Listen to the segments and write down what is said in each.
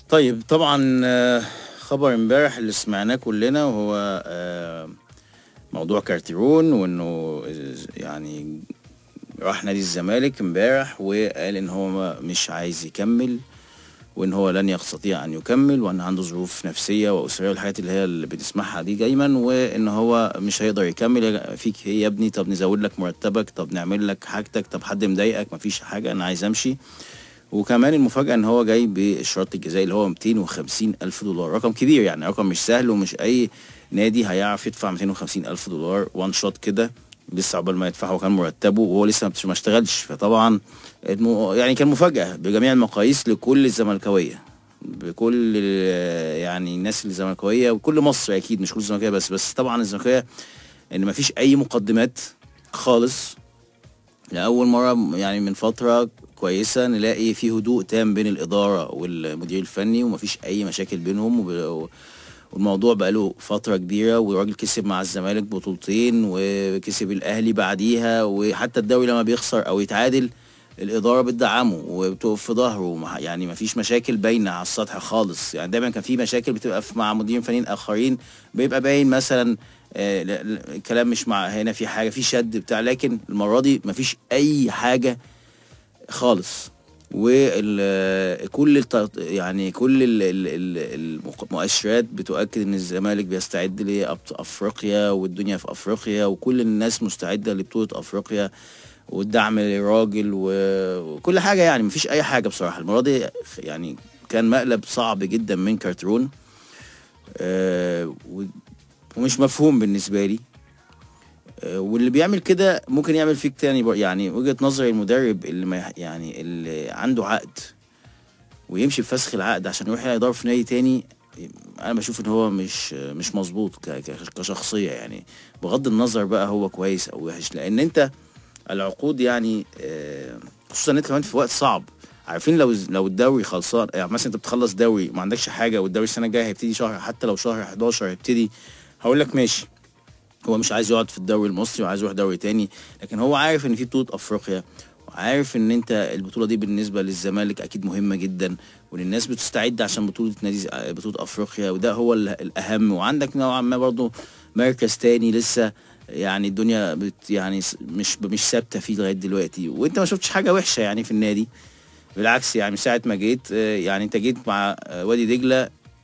طيب طبعا آه، خبر امبارح اللي سمعناه كلنا وهو آه، موضوع كارتيرون وانه يعني راح نادي الزمالك امبارح وقال ان هو ما- مش عايز يكمل وان هو لن يستطيع ان يكمل وان عنده ظروف نفسيه واسريه والحاجات اللي هي اللي بنسمعها دي دايما وان هو مش هيقدر يكمل فيك ايه يا ابني طب نزود لك مرتبك طب نعمل لك حاجتك طب حد مضايقك مفيش حاجه انا عايز امشي وكمان المفاجاه ان هو جاي بالشرط الجزائي اللي هو 250 الف دولار رقم كبير يعني رقم مش سهل ومش اي نادي هيعرف يدفع 250 الف دولار وان شوت كده لسه عقبال ما يدفعه وكان مرتبه وهو لسه ما- ما اشتغلش فطبعا المو- يعني كان مفاجاه بجميع المقاييس لكل الزملكاويه بكل ال- يعني الناس الزملكاويه وكل مصر اكيد مش كل الزملكاويه بس بس طبعا الزملكاويه ان مفيش اي مقدمات خالص لأول مرة يعني من فترة كويسة نلاقي في هدوء تام بين الإدارة والمدير الفني ومفيش أي مشاكل بينهم وب- والموضوع بقاله فترة كبيرة والراجل كسب مع الزمالك بطولتين وكسب الأهلي بعديها وحتى الدوري لما بيخسر أو يتعادل الإدارة بتدعمه وبتقف في ظهره مع- يعني مفيش مشاكل باينة على السطح خالص يعني دايما كان في مشاكل بتبقى في- مع مديرين فنيين آخرين بيبقى باين مثلا آه، لا- لا، الكلام مش مع هنا في حاجة في شد بتاع لكن المرة دي مفيش أي حاجة خالص وكل الت... يعني كل ال- ال- ال- المؤشرات بتؤكد ان الزمالك بيستعد لافريقيا والدنيا في افريقيا وكل الناس مستعده لبطوله افريقيا والدعم للراجل و- وكل حاجه يعني مفيش اي حاجه بصراحه المره دي يعني كان مقلب صعب جدا من كارترون آه، و- ومش مفهوم بالنسبه لي آه، واللي بيعمل كده ممكن يعمل فيك تاني بر- يعني وجهة نظري المدرب اللي ما يح- يعني اللي عنده عقد ويمشي بفسخ العقد عشان يروح يدور في نادي تاني انا بشوف ان هو مش مش مظبوط ك- ك- كشخصيه يعني بغض النظر بقى هو كويس او وحش لان انت العقود يعني آه، خصوصا ان انت كمان في وقت صعب عارفين لو لو الدوري خلصان يعني مثلا انت بتخلص دوري ما عندكش حاجه والدوري السنه الجايه هيبتدي شهر حتى لو شهر 11 هيبتدي هقول لك ماشي هو مش عايز يقعد في الدوري المصري وعايز يروح دوري تاني لكن هو عارف ان في بطوله افريقيا وعارف ان انت البطوله دي بالنسبه للزمالك اكيد مهمه جدا وان الناس بتستعد عشان بطوله نادي بطوله افريقيا وده هو ال- الاهم وعندك نوعا ما برضه مركز تاني لسه يعني الدنيا بت يعني س- مش مش ثابته فيه لغايه دلوقتي وانت ما شفتش حاجه وحشه يعني في النادي بالعكس يعني من ساعه ما جيت آه، يعني انت جيت مع آه، وادي دجله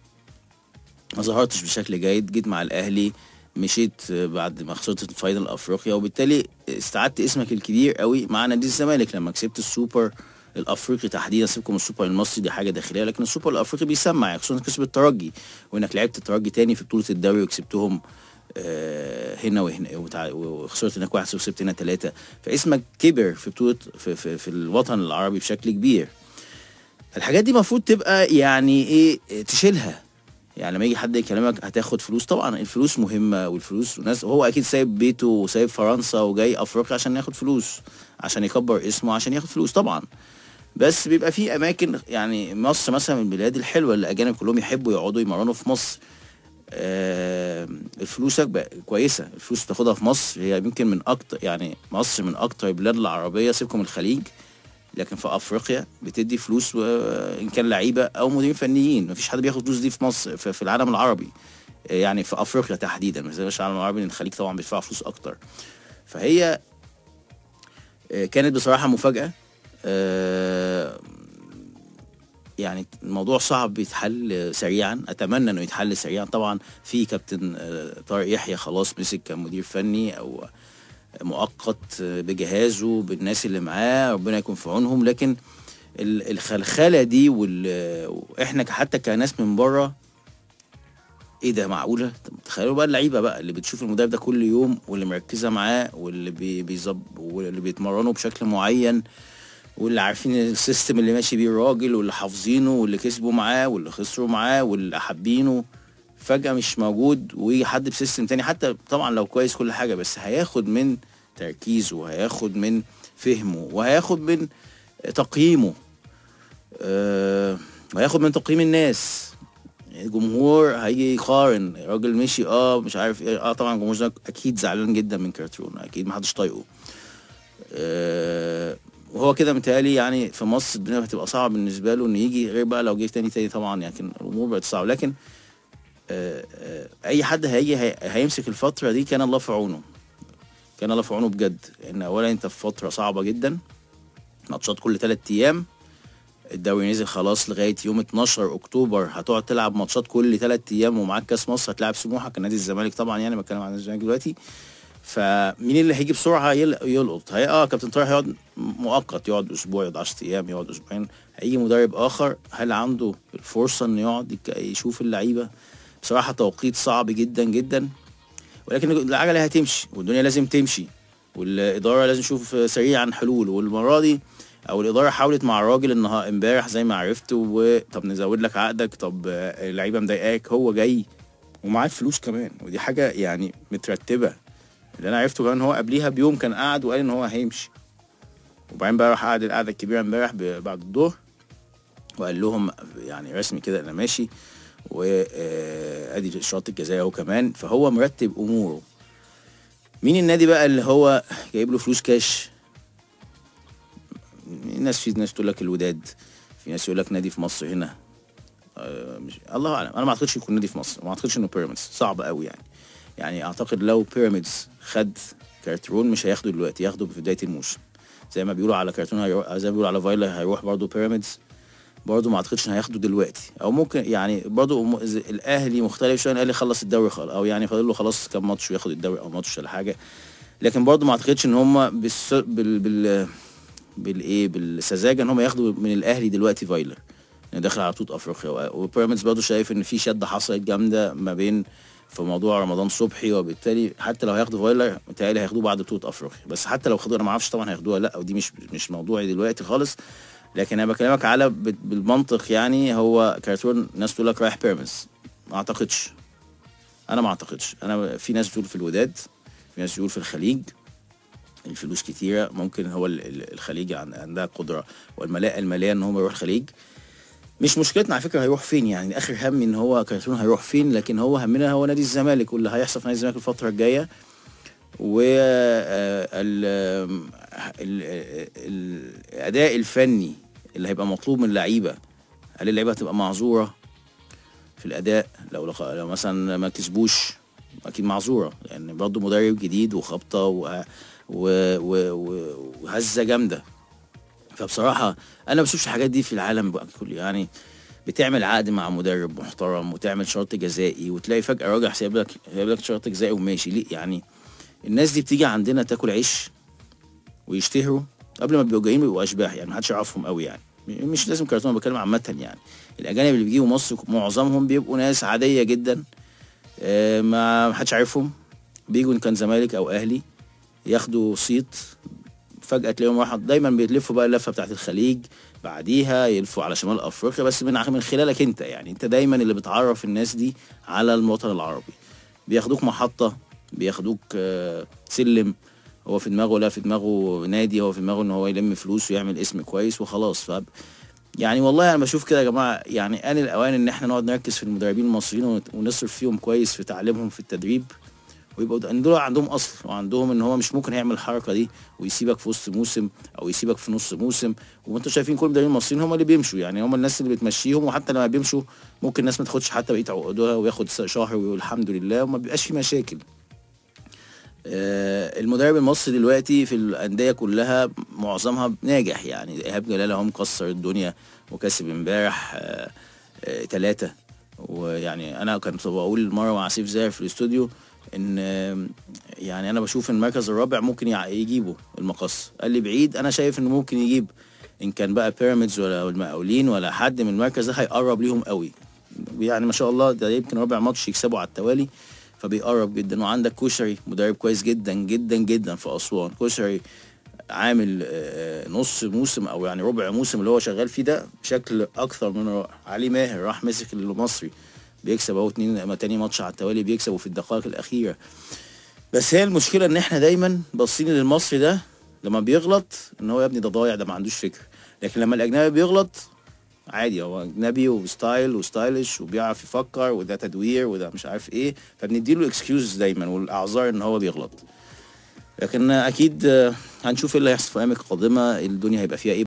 ما ظهرتش بشكل جيد جيت مع الاهلي مشيت آه، بعد ما خسرت فاينل افريقيا وبالتالي استعدت اسمك الكبير قوي مع نادي الزمالك لما كسبت السوبر الافريقي تحديدا سيبكم السوبر المصري دي حاجه داخليه لكن السوبر الافريقي بيسمع يعني خصوصا كسب الترجي وانك لعبت الترجي تاني في بطوله الدوري وكسبتهم آه، هنا وهنا وتع- وخسرت هناك واحد وكسبت هنا ثلاثه فاسمك كبر في بطوله في, في, في الوطن العربي بشكل كبير الحاجات دي المفروض تبقى يعني ايه تشيلها يعني لما يجي حد يكلمك هتاخد فلوس طبعا الفلوس مهمه والفلوس وناس هو اكيد سايب بيته وسايب فرنسا وجاي افريقيا عشان ياخد فلوس عشان يكبر اسمه عشان ياخد فلوس طبعا بس بيبقى في اماكن يعني مصر مثلا من البلاد الحلوه اللي الاجانب كلهم يحبوا يقعدوا يمرنوا في مصر آه فلوسك بقى كويسه الفلوس اللي بتاخدها في مصر هي يمكن من اكتر يعني مصر من اكتر البلاد العربيه سيبكم الخليج لكن في افريقيا بتدي فلوس و- ان كان لعيبه او مديرين فنيين مفيش حد بياخد فلوس دي في مصر في, في العالم العربي آه، يعني في افريقيا تحديدا مش زي العالم العربي لأن الخليج طبعا بيدفع فلوس اكتر فهي آه، كانت بصراحه مفاجاه آه، يعني الموضوع صعب يتحل سريعا اتمنى انه يتحل سريعا طبعا في كابتن آه، طارق يحيى خلاص مسك كمدير فني او مؤقت بجهازه بالناس اللي معاه ربنا يكون في عونهم لكن ال- الخلخله دي وال... واحنا حتى كناس من بره ايه ده معقوله طب تخيلوا بقى اللعيبه بقى اللي بتشوف المدرب ده كل يوم واللي مركزه معاه واللي بي... بيزب واللي بيتمرنوا بشكل معين واللي عارفين السيستم اللي ماشي بيه الراجل واللي حافظينه واللي كسبوا معاه واللي خسروا معاه واللي حابينه فجأة مش موجود ويجي حد بسيستم تاني حتى طبعا لو كويس كل حاجة بس هياخد من تركيزه وهياخد من فهمه وهياخد من تقييمه آه وهياخد من تقييم الناس الجمهور هيجي يقارن الراجل مشي اه مش عارف ايه اه طبعا الجمهور ده اكيد زعلان جدا من كارترون اكيد محدش طايقه آه وهو كده متهيألي يعني في مصر الدنيا هتبقى صعبة بالنسبة له انه يجي غير بقى لو جه تاني تاني طبعا يعني الامور بقت صعبة لكن آه، آه، اي حد هيجي هي- هيمسك الفترة دي كان الله في عونه كان الله في عونه بجد لان اولا انت في فترة صعبة جدا ماتشات كل ثلاث ايام الدوري نزل خلاص لغايه يوم 12 اكتوبر هتقعد تلعب ماتشات كل ثلاث ايام ومعاك كاس مصر هتلعب سموحه كان نادي الزمالك طبعا يعني بتكلم عن نادي الزمالك دلوقتي فمين اللي هيجي بسرعه يل- يلقط هي اه كابتن طارق هيقعد مؤقت يقعد اسبوع يقعد 10 ايام يقعد اسبوعين هيجي مدرب اخر هل عنده الفرصه انه يقعد يك- يشوف اللعيبه بصراحه توقيت صعب جدا جدا ولكن العجله هتمشي والدنيا لازم تمشي والاداره لازم تشوف سريعا حلول والمره دي او الاداره حاولت مع الراجل النهار امبارح زي ما عرفت وطب نزود لك عقدك طب آه، اللعيبه مضايقاك هو جاي ومعاه فلوس كمان ودي حاجه يعني مترتبه اللي انا عرفته كمان هو قبليها بيوم كان قاعد وقال ان هو هيمشي وبعدين بقى راح قعد القعده الكبيره امبارح ب- بعد الظهر وقال لهم يعني رسمي كده انا ماشي وادي شرط الجزاء اهو كمان فهو مرتب اموره مين النادي بقى اللي هو جايب له فلوس كاش الناس في ناس تقول لك الوداد في ناس يقول لك نادي في مصر هنا آه، مش الله اعلم انا ما اعتقدش يكون نادي في مصر ما اعتقدش انه بيراميدز صعب قوي يعني يعني اعتقد لو بيراميدز خد كارترون مش هياخده دلوقتي ياخده في بدايه الموسم زي ما بيقولوا على كارتون هيروح زي ما بيقولوا على فايلا هيروح برضه بيراميدز برضه ما اعتقدش ان هياخده دلوقتي او ممكن يعني برضه م- زي- الاهلي مختلف شويه الاهلي خلص الدوري خلاص او يعني فاضل له خلاص كام ماتش وياخد الدوري او ماتش ولا حاجه لكن برضه ما اعتقدش ان هم بالس... بال بال بالايه بالسذاجه ان هم ياخدوا من الاهلي دلوقتي فايلر يعني داخل على بطوله افريقيا و- وبيراميدز برضه شايف ان في شده حصلت جامده ما بين في موضوع رمضان صبحي وبالتالي حتى لو هياخدوا فايلر متهيألي هياخدوه بعد بطوله افريقيا بس حتى لو خدوه انا ما اعرفش طبعا هياخدوها لا ودي مش مش موضوعي دلوقتي خالص لكن انا بكلمك على بال- بالمنطق يعني هو كارتون ناس تقول لك رايح بيراميدز ما اعتقدش انا ما اعتقدش انا في ناس بتقول في الوداد في ناس بتقول في الخليج الفلوس كتيره ممكن هو ال- ال- الخليج عن- عندها قدره والملاءه الماليه ان هم يروح الخليج مش مشكلتنا على فكره هيروح فين يعني اخر همي ان هو كارتون هيروح فين لكن هو همنا هو نادي الزمالك واللي هيحصل في نادي الزمالك الفتره الجايه و آه، ال- ال- الاداء الفني اللي هيبقى مطلوب من اللعيبه هل اللعيبه هتبقى معذوره في الاداء لو لو لو مثلا ما كسبوش اكيد معذوره لان يعني برضه مدرب جديد وخبطه و و و و وهزه جامده فبصراحه انا ما بشوفش الحاجات دي في العالم بقى كله يعني بتعمل عقد مع مدرب محترم وتعمل شرط جزائي وتلاقي فجاه راجع سايب لك سايب لك شرط جزائي وماشي ليه يعني الناس دي بتيجي عندنا تاكل عيش ويشتهروا قبل ما بيبقوا جايين بيبقوا اشباح يعني محدش يعرفهم قوي يعني م- مش لازم كرتون أنا بتكلم عامه يعني الاجانب اللي بيجوا مصر معظمهم بيبقوا ناس عاديه جدا آه، ما حدش عارفهم بيجوا ان كان زمالك او اهلي ياخدوا صيت فجاه تلاقيهم راحوا دايما بيلفوا بقى اللفه بتاعت الخليج بعديها يلفوا على شمال افريقيا بس من من خلالك انت يعني انت دايما اللي بتعرف الناس دي على الوطن العربي بياخدوك محطه بياخدوك آه، سلم هو في دماغه لا في دماغه نادي هو في دماغه ان هو يلم فلوس ويعمل اسم كويس وخلاص ف يعني والله انا بشوف كده يا جماعه يعني ان الاوان ان احنا نقعد نركز في المدربين المصريين ونت- ونصرف فيهم كويس في تعليمهم في التدريب ويبقوا د- دول عندهم اصل وعندهم ان هو مش ممكن يعمل الحركه دي ويسيبك في وسط موسم او يسيبك في نص موسم وانتوا شايفين كل المدربين المصريين هم اللي بيمشوا يعني هم الناس اللي بتمشيهم وحتى لما بيمشوا ممكن الناس ما تاخدش حتى بقيه عقودها وياخد س- شهر ويقول الحمد لله وما بيبقاش في مشاكل آه، المدرب المصري دلوقتي في الانديه كلها معظمها ناجح يعني ايهاب جلال اهو مكسر الدنيا وكسب امبارح ثلاثه ويعني انا كنت بقول مره مع سيف زاهر في الاستوديو ان آه، يعني انا بشوف ان المركز الرابع ممكن يع- يجيبه المقص قال لي بعيد انا شايف انه ممكن يجيب ان كان بقى بيراميدز ولا المقاولين ولا حد من المركز ده هيقرب ليهم قوي يعني ما شاء الله ده يمكن رابع ماتش يكسبوا على التوالي فبيقرب جدا وعندك كوشري مدرب كويس جدا جدا جدا في اسوان كوشري عامل آه، نص موسم او يعني ربع موسم اللي هو شغال فيه ده بشكل اكثر من رائع علي ماهر راح مسك المصري بيكسب اهو اتنين تاني ماتش على التوالي بيكسبوا في الدقائق الاخيره بس هي المشكله ان احنا دايما باصين للمصري ده لما بيغلط ان هو يا ابني ده ضايع ده ما عندوش فكر لكن لما الاجنبي بيغلط عادي هو اجنبي وستايل وستايلش وبيعرف يفكر وده تدوير وده مش عارف ايه فبنديله اكسكيوز دايما والاعذار ان هو بيغلط لكن اكيد آه، هنشوف ايه اللي هيحصل في الايام القادمه الدنيا هيبقى فيها ايه